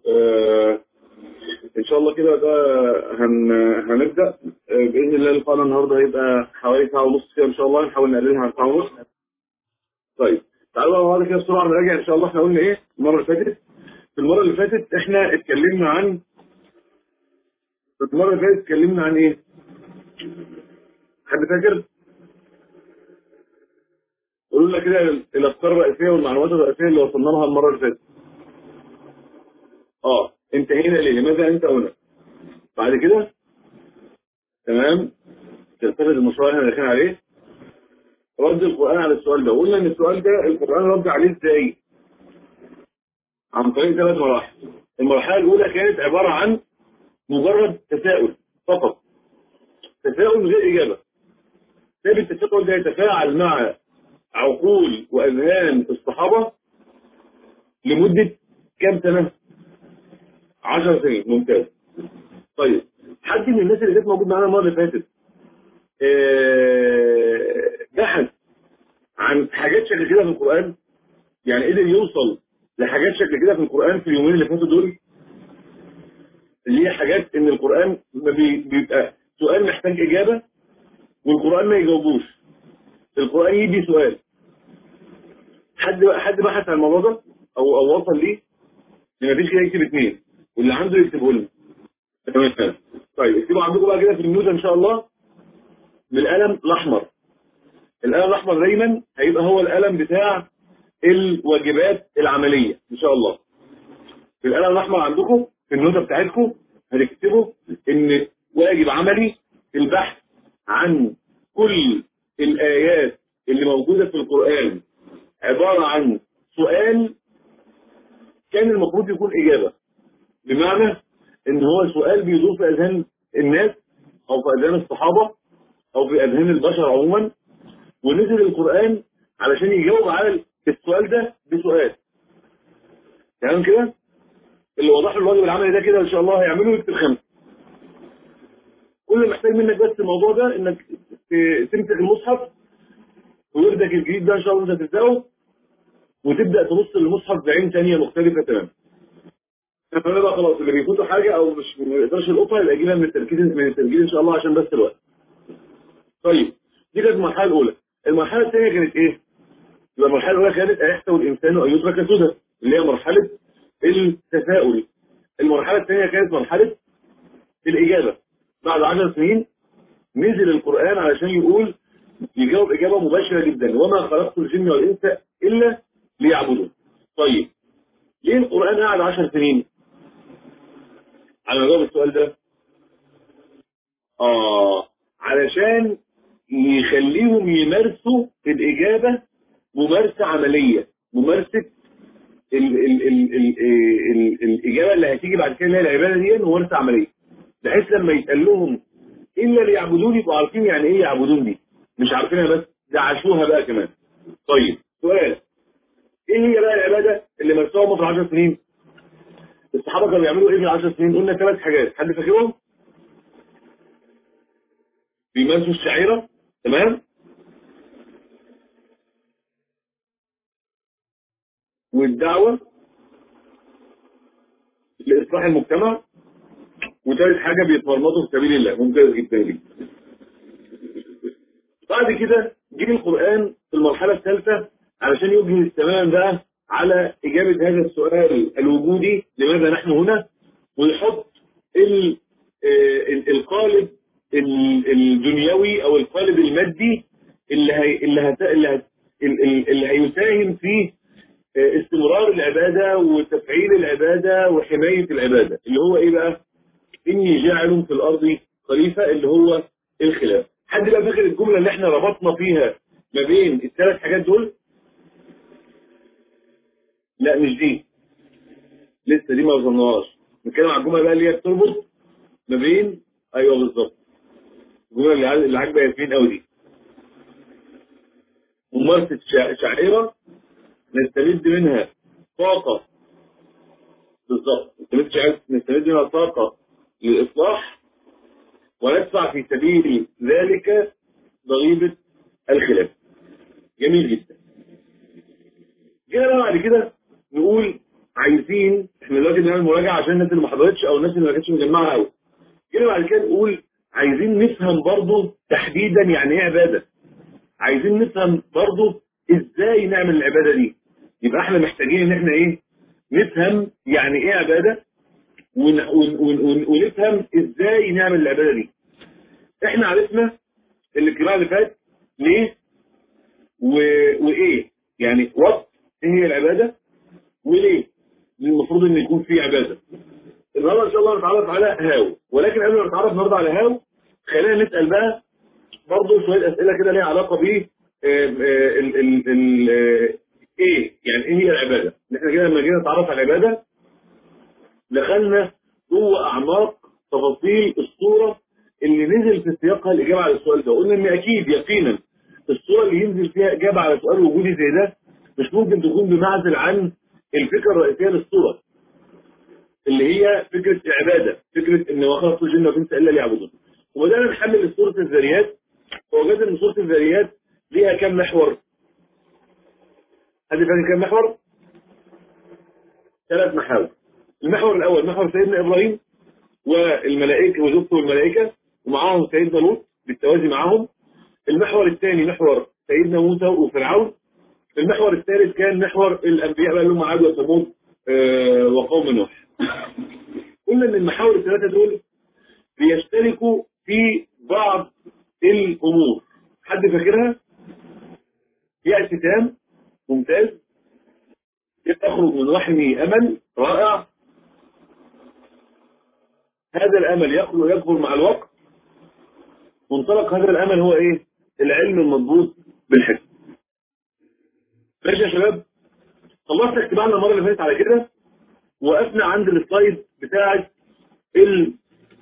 آه ان شاء الله كده ده هن... هنبدا آه باذن الله لقاءنا النهارده هيبقى حوالي ساعه ونص كده ان شاء الله نحاول نقللها عن ساعه ونص طيب تعالوا بقى بعد كده بسرعه نراجع ان شاء الله احنا قلنا ايه المره اللي فاتت في المره اللي فاتت احنا اتكلمنا عن في المره اللي فاتت اتكلمنا عن ايه حد فاكر قولوا لنا كده الافكار الرئيسيه والمعلومات الرئيسيه اللي وصلنا لها المره اللي فاتت اه انتهينا ليه لماذا انت هنا بعد كده تمام تلتفت المشروع اللي احنا داخلين عليه رد القرآن على السؤال ده وقلنا ان السؤال ده القرآن رد عليه ازاي عن طريق ثلاث مراحل المرحلة الأولى كانت عبارة عن مجرد تساؤل فقط تساؤل من غير إجابة سبب التساؤل ده يتفاعل مع عقول وأذهان الصحابة لمدة كام سنة؟ 10 سنين ممتاز طيب حد من الناس اللي كانت موجود معانا المرة اللي فاتت بحث عن حاجات شكل كده في القرآن يعني قدر يوصل لحاجات شكل كده في القرآن في اليومين اللي فاتوا دول اللي هي حاجات ان القرآن بيبقى سؤال محتاج إجابة والقرآن ما يجاوبوش القرآن يدي سؤال حد حد بحث عن الموضوع ده او او وصل ليه ما فيش كده يكتب اثنين واللي عنده يكتبه لنا تمام طيب اكتبوا عندكم بقى كده في النوتة ان شاء الله بالقلم الاحمر القلم الاحمر دايما هيبقى هو القلم بتاع الواجبات العملية ان شاء الله في القلم الاحمر عندكم في النوتة بتاعتكم هتكتبوا ان واجب عملي البحث عن كل الايات اللي موجودة في القرآن عبارة عن سؤال كان المفروض يكون اجابة بمعنى ان هو سؤال بيدور في اذهان الناس او في اذهان الصحابة او في اذهان البشر عموما ونزل القرآن علشان يجاوب على السؤال ده بسؤال تمام كده اللي وضح له الواجب العملي ده كده ان شاء الله هيعمله يكتب خمسه كل اللي محتاج منك بس الموضوع ده انك تمسك المصحف ووردك الجديد ده ان شاء الله انت تبداه وتبدا تبص للمصحف بعين ثانيه مختلفه تماما فانا بقى خلاص اللي بيفوتوا حاجه او مش ما يقدرش يلقطها يبقى يجيبها من التركيز من التسجيل ان شاء الله عشان بس الوقت طيب دي كانت المرحله الاولى المرحله الثانيه كانت ايه يبقى المرحله الاولى كانت ايحسب الانسان ان يترك سدى اللي هي مرحله التساؤل المرحله الثانيه كانت مرحله الاجابه بعد 10 سنين نزل القران علشان يقول يجاوب اجابه مباشره جدا وما خلقت الجن والانس الا ليعبدون طيب ليه القران قعد 10 سنين على ما جاوب السؤال ده اه علشان يخليهم يمارسوا الإجابة ممارسة عملية ممارسة ال ال ال ال ال الإجابة اللي هتيجي بعد كده اللي هي العبادة دي ممارسة عملية بحيث لما يتقال لهم إلا ليعبدوني يبقوا عارفين يعني إيه يعبدون دي مش عارفينها بس ده عاشوها بقى كمان طيب سؤال إيه هي بقى العبادة اللي مارسوها في 10 سنين الصحابة كانوا بيعملوا إيه في 10 سنين قلنا ثلاث حاجات حد فاكرهم بيمارسوا الشعيرة تمام والدعوة لإصلاح المجتمع وثالث حاجة بيتمرمطوا في سبيل الله ممتاز جدا جدا بعد كده جه القرآن في المرحلة الثالثة علشان يوجه التمام بقى على إجابة هذا السؤال الوجودي لماذا نحن هنا ويحط القالب الدنيوي او القالب المادي اللي هي اللي هت... اللي, هت... اللي هيساهم في استمرار العبادة وتفعيل العبادة وحماية العبادة اللي هو ايه بقى اني جاعل في الارض خليفة اللي هو الخلاف حد بقى فاكر الجملة اللي احنا ربطنا فيها ما بين الثلاث حاجات دول لا مش دي لسه دي ما وصلناهاش نتكلم على الجملة بقى اللي هي بتربط ما بين ايوه بالظبط الجمله اللي اللي عاجبه ياسمين قوي دي ممارسه شعيره نستمد منها طاقه بالظبط نستمد نستمد منها طاقه للاصلاح وندفع في سبيل ذلك ضريبه الخلاف جميل جدا جينا بقى بعد كده نقول عايزين عايزين احنا دلوقتي بنعمل مراجعه عشان الناس اللي ما حضرتش او الناس اللي ما كانتش مجمعه قوي كده بعد كده نقول عايزين نفهم برضه تحديدا يعني ايه عباده عايزين نفهم برضه ازاي نعمل العباده دي يبقى احنا محتاجين ان احنا ايه نفهم يعني ايه عباده ون ون ون ون ونفهم ازاي نعمل العباده دي احنا عرفنا الاجتماع اللي فات ليه و... وايه يعني وات ايه هي العباده وليه المفروض ان يكون في عباده النهارده ان شاء الله نتعرف على هاو ولكن قبل ما نتعرف النهارده على هاو خلينا نسال بقى برضه شويه اسئله كده ليها علاقه ب ال ال ال ايه يعني ايه هي العباده احنا كده لما جينا نتعرف على العباده دخلنا جوه اعماق تفاصيل الصوره اللي نزل في سياقها الاجابه على السؤال ده قلنا ان اكيد يقينا الصوره اللي ينزل فيها اجابه على سؤال وجودي زي ده مش ممكن تكون بمعزل عن الفكره الرئيسيه للصوره اللي هي فكره العباده فكره ان وخلق الجن والانس الا ليعبدون وبدانا نحلل سوره الذريات فوجدنا ان سوره الذريات ليها كم محور هذه فاكر كم محور ثلاث محاور المحور الاول محور سيدنا ابراهيم والملائكه وزوجته والملائكه ومعاهم سيدنا لوط بالتوازي معاهم المحور الثاني محور سيدنا موسى وفرعون المحور الثالث كان محور الانبياء بقى اللي هم عاد وثمود آه وقوم نوح قلنا ان المحاور الثلاثه دول بيشتركوا في بعض الامور حد فاكرها ياتي تام ممتاز يخرج من رحمي امل رائع هذا الامل يخرج يكبر مع الوقت منطلق هذا الامل هو ايه العلم المضبوط بالحكم ماشي يا شباب خلصت اجتماعنا المره اللي فاتت على كده وقفنا عند السلايد بتاعه ال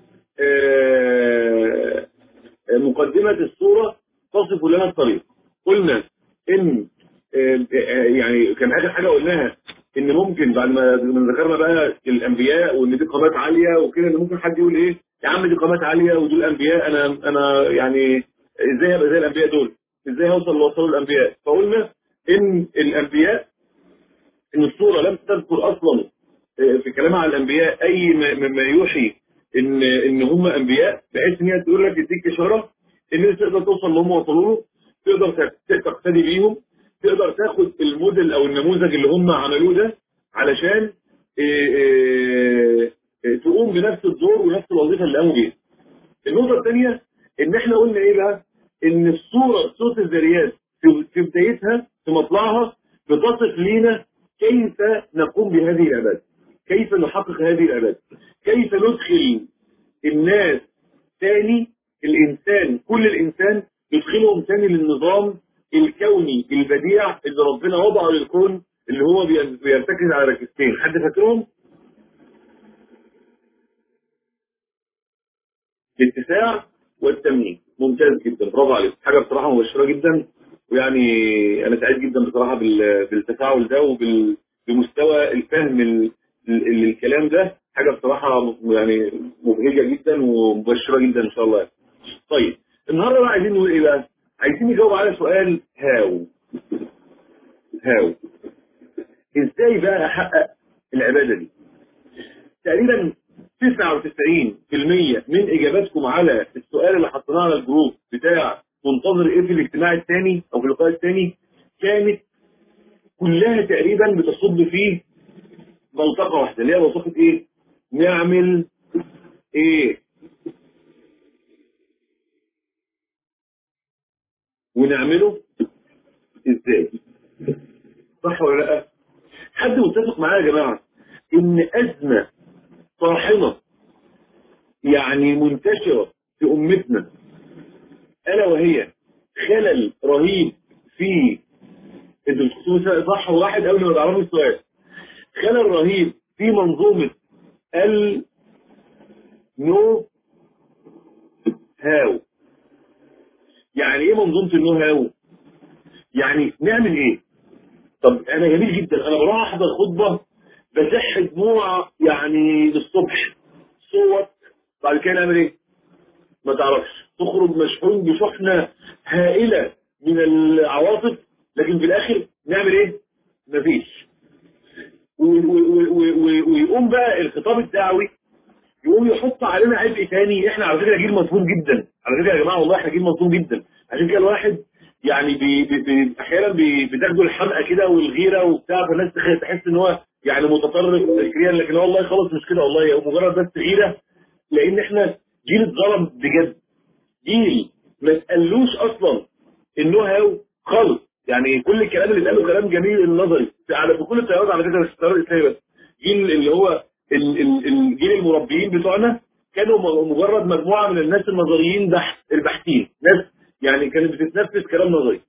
مقدمه الصوره تصف لنا الطريق قلنا ان يعني كان اخر حاجه قلناها ان ممكن بعد ما ذكرنا بقى الانبياء وان دي قامات عاليه وكده ان ممكن حد يقول ايه يا عم دي قامات عاليه ودول انبياء انا انا يعني ازاي ابقى زي الانبياء دول؟ ازاي هوصل لوصلوا الانبياء؟ فقلنا ان الانبياء ان الصوره لم تذكر اصلا في كلامها عن الانبياء اي ما يوحي ان ان هم انبياء بحيث ان هي تقول لك تديك اشاره ان انت تقدر توصل اللي هم وصلوا له تقدر تقتدي بيهم تقدر تاخد الموديل او النموذج اللي هم عملوه ده علشان إيه إيه إيه تقوم بنفس الدور ونفس الوظيفه اللي قاموا بيها. النقطه الثانيه ان احنا قلنا ايه بقى؟ ان الصوره صوره الذريات في بدايتها في مطلعها بتصف لينا كيف نقوم بهذه العباده. كيف نحقق هذه العباده. كيف ندخل الناس ثاني الانسان كل الانسان ندخلهم ثاني للنظام الكوني البديع اللي ربنا وضعه للكون اللي هو بيرتكز على ركزتين حد فاكرهم؟ الاتساع والتمنين ممتاز جدا برافو عليك حاجه بصراحه مبشره جدا ويعني انا سعيد جدا بصراحه بالتفاعل ده وبمستوى الفهم للكلام ده حاجه بصراحه يعني مبهجه جدا ومبشره جدا ان شاء الله طيب النهارده بقى عايزين نقول ايه بقى؟ عايزين نجاوب على سؤال هاو هاو ازاي بقى احقق العباده دي تقريبا 99% من اجاباتكم على السؤال اللي حطيناه على الجروب بتاع منتظر ايه في الاجتماع الثاني او في اللقاء الثاني كانت كلها تقريبا بتصب في منطقه واحده اللي هي منطقه ايه؟ نعمل ايه؟ ونعمله ازاي صح ولا لا حد متفق معايا يا جماعه ان ازمه طاحنه يعني منتشره في امتنا الا وهي خلل رهيب في انتوا بتكتبوا صح واحد قبل ما تعرفوا السؤال خلل رهيب في منظومه ال نو هاو يعني ايه منظومه النو هاو يعني نعمل ايه طب انا جميل جدا انا بروح احضر خطبه بسح دموع يعني للصبح صوت بعد كده نعمل ايه ما تعرفش تخرج مشحون بشحنه هائله من العواطف لكن في الاخر نعمل ايه مفيش و- و- و- و- ويقوم بقى الخطاب الدعوي يقوم يحط علينا عبء تاني احنا على فكره جيل مظلوم جدا على فكره يا جماعه والله احنا جيل مظلوم جدا عشان كده الواحد يعني بي بي بي احيانا بي- بتاخده الحمقى كده والغيره وبتاع فالناس تخ- تحس ان هو يعني متطرف فكريا لكن هو والله خلاص مش كده والله هو مجرد بس غيره لان احنا جيل اتظلم بجد جيل ما تقلوش اصلا النو هاو خالص يعني كل الكلام اللي اتقاله كلام جميل النظري على بكل التيارات على فكره مش التيار الاسلامي بس جيل اللي هو ال- ال- الجيل المربيين بتوعنا كانوا م- مجرد مجموعه من الناس النظريين بحث الباحثين ناس يعني كانت بتتنفذ كلام نظري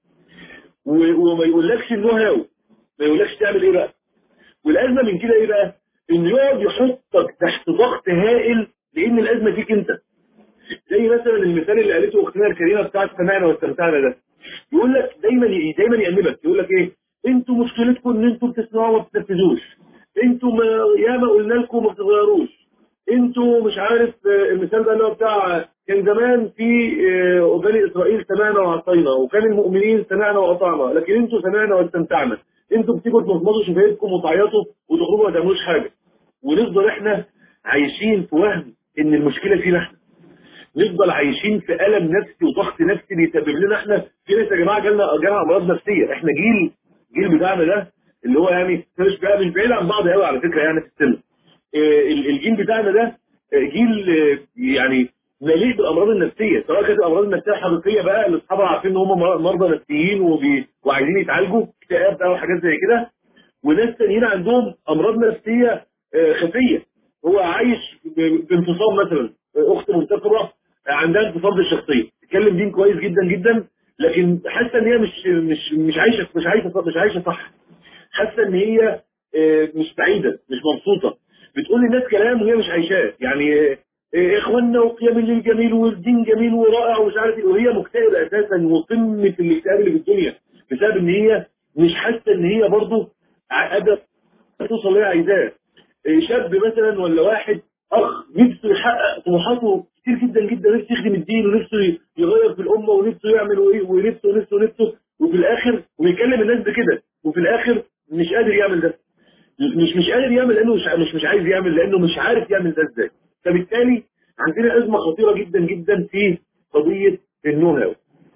و- وما يقولكش النو هاو ما يقولكش تعمل ايه بقى والازمه من كده ايه بقى؟ انه يقعد يحطك تحت ضغط هائل لان الازمه فيك انت زي مثلا المثال اللي قالته اختنا الكريمه بتاعت سمعنا واستمتعنا ده يقول لك دايما دايما يأنبك يقول لك ايه انتوا مشكلتكم ان انتوا بتسمعوا وما بتنفذوش انتوا ما ياما قلنا لكم ما بتتغيروش انتوا مش عارف آه، المثال ده اللي هو بتاع كان زمان في آه، بني اسرائيل سمعنا وعصينا وكان المؤمنين سمعنا واطعنا لكن انتوا سمعنا واستمتعنا انتوا بتيجوا تمضمضوا شفايفكم وتعيطوا وتخرجوا ما تعملوش حاجه ونفضل احنا عايشين في وهم ان المشكله فينا احنا نفضل عايشين في الم نفسي وضغط نفسي بيسبب لنا احنا في ناس يا جماعه جالنا جالنا امراض نفسيه احنا جيل الجيل بتاعنا ده اللي هو يعني مش بقى مش بعيد عن بعض قوي على فكره يعني في السن آه، ال- الجيل بتاعنا ده آه، جيل آه، يعني مليء بالامراض النفسيه سواء كانت الامراض النفسيه الحقيقيه بقى اللي اصحابها عارفين ان هم مر- مرضى نفسيين وبي- وعايزين يتعالجوا اكتئاب بقى وحاجات زي كده وناس تانيين عندهم امراض نفسيه آه، خفيه هو عايش ب- بانفصام مثلا آه، اخت منتقبه عندها انفصام في الشخصيه تتكلم دين كويس جدا جدا لكن حاسه ان هي مش مش مش عايشه مش عايشه مش عايشه صح حاسه ان هي آه، مش سعيده مش مبسوطه بتقول للناس كلام وهي مش عايشاه يعني آه، آه، اخواننا وقيام الليل جميل والدين جميل ورائع ومش عارف ايه وهي مكتئبه اساسا وقمه الاكتئاب اللي في الدنيا بسبب ان هي مش حاسه ان هي برضه قادره توصل اللي هي عايزاه آه، شاب مثلا ولا واحد اخ نفسه يحقق طموحاته كتير جدا جدا نفسه يخدم الدين ونفسه يغير في الامه ونفسه يعمل وايه ونفسه ونفسه ونفسه وفي الاخر ويكلم الناس بكده وفي الاخر مش قادر يعمل ده مش مش قادر يعمل لانه مش مش مش عايز يعمل لانه مش عارف يعمل ده ازاي فبالتالي عندنا ازمه خطيره جدا جدا في قضيه النو هاو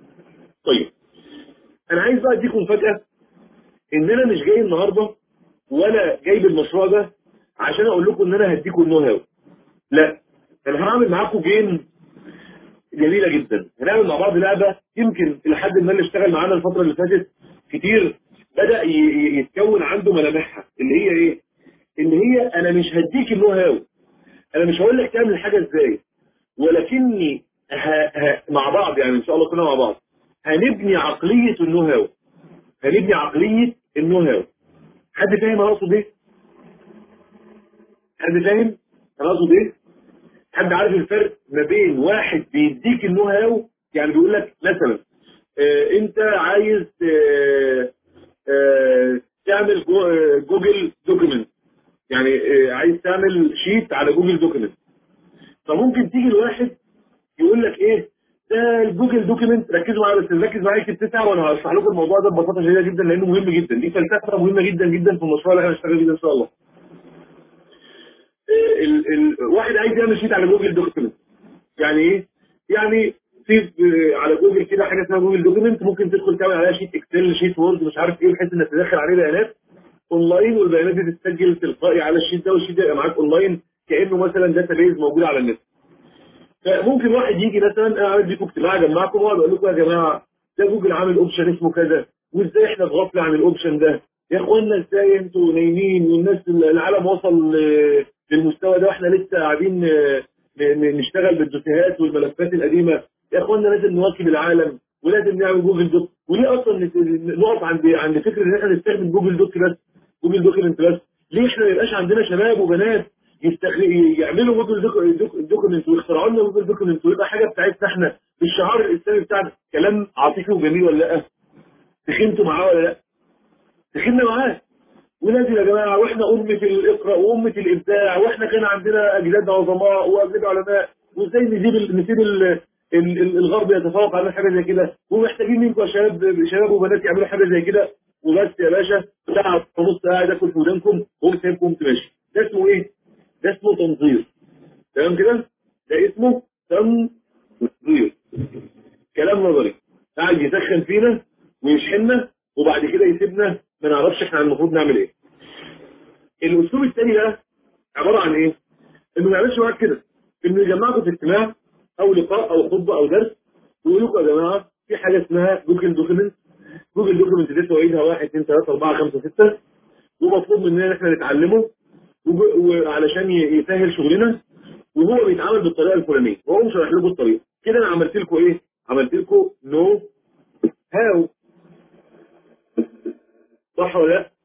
طيب انا عايز بقى اديكم مفاجاه ان انا مش جاي النهارده ولا جايب المشروع ده عشان اقول لكم ان انا هديكم النو هاو لا انا هعمل معاكم جيم جميله جدا هنعمل مع بعض لعبه يمكن لحد ما اللي اشتغل معانا الفتره اللي فاتت كتير بدا ي- ي- يتكون عنده ملامحها اللي هي ايه ان هي انا مش هديك النو هاو انا مش هقول لك تعمل الحاجه ازاي ولكني ه... ه... مع بعض يعني ان شاء الله كلنا مع بعض هنبني عقليه النو هاو هنبني عقليه النو هاو حد فاهم انا اقصد ايه؟ حد فاهم انا اقصد ايه؟ حد عارف الفرق ما بين واحد بيديك النو هاو يعني بيقول لك مثلا آه انت عايز آه آه تعمل جو آه جوجل دوكيمنت يعني آه عايز تعمل شيت على جوجل دوكيمنت فممكن تيجي الواحد يقول لك ايه ده الجوجل دوكيمنت ركزوا معايا بس ركز معايا اكتب تسعه وانا هشرح لكم الموضوع ده ببساطه شديده جدا لانه مهم جدا دي فلسفه مهمه جدا جدا في المشروع اللي احنا هنشتغل فيه ده ان شاء الله. آه، ال ال واحد عايز يعمل شيت على جوجل دوكيمنت يعني ايه؟ يعني في آه، على جوجل كده حاجه اسمها جوجل دوكيمنت ممكن تدخل تعمل عليها شيت اكسل شيت وورد مش عارف ايه بحيث انك تدخل عليه بيانات اونلاين والبيانات دي تتسجل تلقائي على الشيت ده والشيت ده يبقى معاك اونلاين كانه مثلا داتا بيز موجود على النت. فممكن واحد يجي مثلا انا عايز اديكم اجتماع اجمعكم واقعد اقول لكم يا جماعه ده جوجل عامل اوبشن اسمه كذا وازاي احنا في غفله عن الاوبشن ده يا اخوانا ازاي انتوا نايمين والناس العالم وصل آه، للمستوى ده واحنا لسه قاعدين آه، ن- ن- نشتغل بالدوسيهات والملفات القديمه يا اخوانا لازم نواكب العالم ولازم نعمل جوجل دوك وليه اصلا نت- نقف عند عند فكره ان احنا نستخدم جوجل دوك بس جوجل دوكيمنت بس ليه احنا ما يبقاش عندنا شباب وبنات يستخ... يعملوا جوجل دوك- دوك- دوكيمنت ويخترعوا لنا جوجل دوكيمنت ويبقى حاجه بتاعتنا احنا بالشعار الاسلامي بتاعنا كلام عاطفي وجميل ولا لا؟ تخنتوا معاه ولا لا؟ تخنا معاه ولازم يا جماعه واحنا امه الاقراء وامه الابداع واحنا كان عندنا اجداد عظماء واجداد علماء وازاي نسيب ال- نسيب ال- ال- ال- الغرب يتفوق على حاجه زي كده ومحتاجين منكم يا شباب شباب وبنات يعملوا حاجه زي كده وبس يا باشا ساعه ونص قاعد اكل في ودانكم قوم سايبكم قمت ماشي ده اسمه ايه؟ ده اسمه تنظير تمام كده؟ ده اسمه تنظير كلام نظري قاعد يسخن فينا ويشحننا وبعد كده يسيبنا ما نعرفش احنا المفروض نعمل ايه الاسلوب الثاني ده عباره عن ايه؟ انه ما يعملش معاك كده انه يجمعكم في اجتماع او لقاء او خطبه او درس ويقول لكم يا جماعه في حاجه اسمها جوجل دوكيمنت جوجل دوكيمنت دي توعيدها 1 2 3 4 5 6 ومطلوب مننا ان احنا نتعلمه وب- وعلشان ي- يسهل شغلنا وهو بيتعامل بالطريقه الفلانيه وهو مش هيشرح لكم الطريقه كده انا عملت لكم ايه؟ عملت لكم نو هاو صح ولا لا؟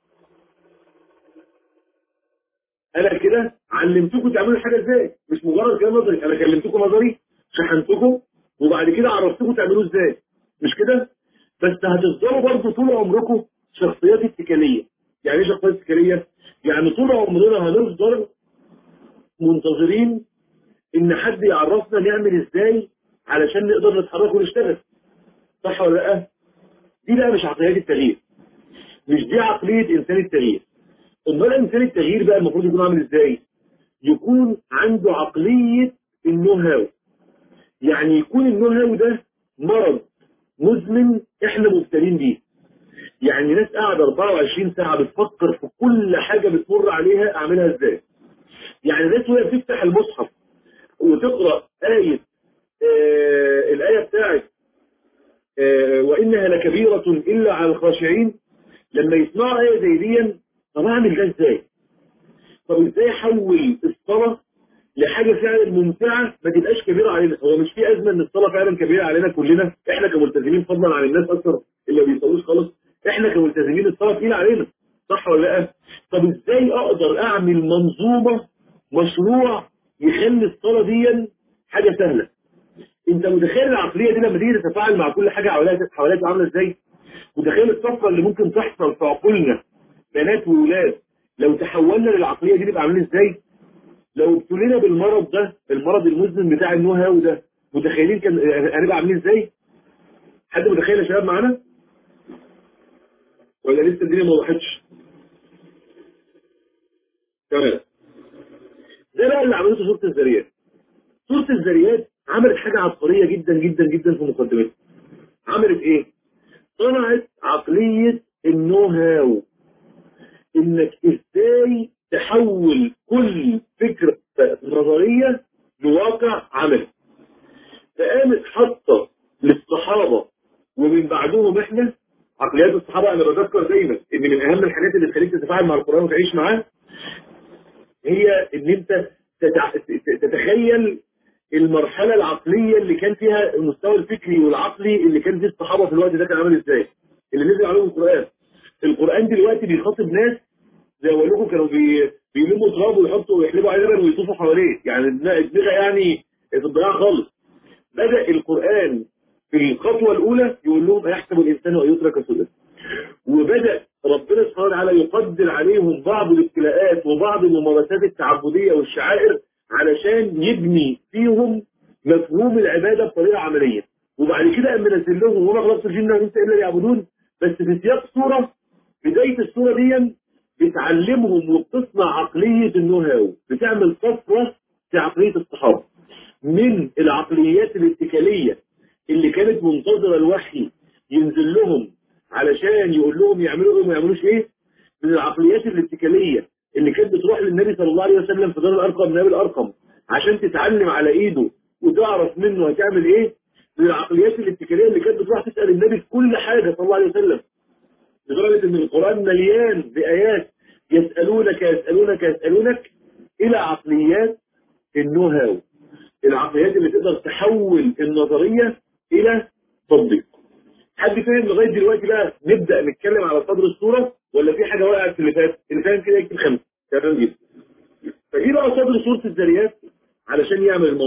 انا كده علمتكم تعملوا الحاجه ازاي مش مجرد كلام نظري انا كلمتكم نظري شحنتكم وبعد كده عرفتكم تعملوه ازاي مش كده بس هتفضلوا برضه طول عمركم شخصيات اتكاليه يعني ايه شخصيات اتكاليه يعني طول عمرنا هنفضل منتظرين ان حد يعرفنا نعمل ازاي علشان نقدر نتحرك ونشتغل صح ولا لا دي بقى مش عقليات التغيير مش دي عقليه انسان التغيير امال انسان التغيير بقى المفروض يكون عامل ازاي يكون عنده عقليه النو هاو يعني يكون النو هاو ده مرض مزمن احنا مبتلين بيه يعني ناس قاعده 24 ساعه بتفكر في كل حاجه بتمر عليها اعملها ازاي يعني ناس وهي بتفتح المصحف وتقرا ايه آه الايه بتاعت آه وانها لكبيره الا على الخاشعين لما يسمعوا ايه زي دي طب اعمل ده ازاي؟ طب ازاي احول الصلاه لحاجه فعلا ممتعه ما تبقاش كبيره علينا هو مش في ازمه ان الصلاه فعلا كبيره علينا كلنا احنا كملتزمين فضلا عن الناس اكثر اللي ما بيصلوش خالص احنا كملتزمين الصلاه تقيله علينا صح ولا لا؟ طب ازاي اقدر اعمل منظومه مشروع يخلي الصلاه دي حاجه سهله انت متخيل العقليه دي لما تيجي تتفاعل مع كل حاجه حواليها حواليها عامله ازاي؟ متخيل الطفره اللي ممكن تحصل في عقولنا بنات وولاد لو تحولنا للعقليه دي نبقى عاملين ازاي؟ لو ابتلينا بالمرض ده المرض المزمن بتاع النو هاو ده متخيلين كان هنبقى عاملين ازاي؟ حد متخيل يا شباب معانا؟ ولا لسه الدنيا ما وضحتش؟ تمام ده بقى اللي عملته سوره الذريات سوره الذريات عملت حاجه عبقريه جدا جدا جدا في مقدمتها عملت ايه؟ صنعت عقليه النو هاو انك ازاي تحول كل فكرة نظرية لواقع عملي فقامت حاطة للصحابة ومن بعدهم احنا عقليات الصحابة انا بذكر دايما ان من اهم الحاجات اللي تخليك تتفاعل مع القرآن وتعيش معاه هي ان انت تتع... تتخيل المرحلة العقلية اللي كان فيها المستوى الفكري والعقلي اللي كان فيه الصحابة في الوقت ده كان عامل ازاي اللي نزل عليهم القرآن القرآن دلوقتي بيخاطب ناس زي ما بقول لكم كانوا بي... بيلموا تراب ويحطوا ويحلبوا عليه لبن ويطوفوا حواليه يعني الدماغ يعني في الضياع خالص بدأ القرآن في الخطوة الأولى يقول لهم أيحسب الإنسان أن يترك سدى وبدأ ربنا سبحانه وتعالى يقدر عليهم بعض الابتلاءات وبعض الممارسات التعبدية والشعائر علشان يبني فيهم مفهوم العبادة بطريقة عملية وبعد كده قام منزل لهم وما خلقت الجن والانس الا ليعبدون بس في سياق سوره بدايه السوره دي بتعلمهم وبتصنع عقليه النو هاو بتعمل طفره في عقليه الصحابه من العقليات الاتكاليه اللي كانت منتظره الوحي ينزل لهم علشان يقول لهم يعملوا ايه وما يعملوش ايه من العقليات الاتكاليه اللي كانت بتروح للنبي صلى الله عليه وسلم في دار الارقم نبي الارقم عشان تتعلم على ايده وتعرف منه هتعمل ايه من العقليات الاتكاليه اللي كانت بتروح تسال النبي في كل حاجه صلى الله عليه وسلم لدرجه ان القران مليان بايات يسالونك يسالونك يسالونك الى عقليات النو هاو العقليات اللي تقدر تحول النظريه الى تطبيق حد فاهم لغايه دلوقتي بقى نبدا نتكلم على صدر الصوره ولا في حاجه وقعت في اللي فات اللي فاهم كده يكتب خمسه تمام جدا فدي بقى صدر صوره الذريات علشان يعمل الموضوع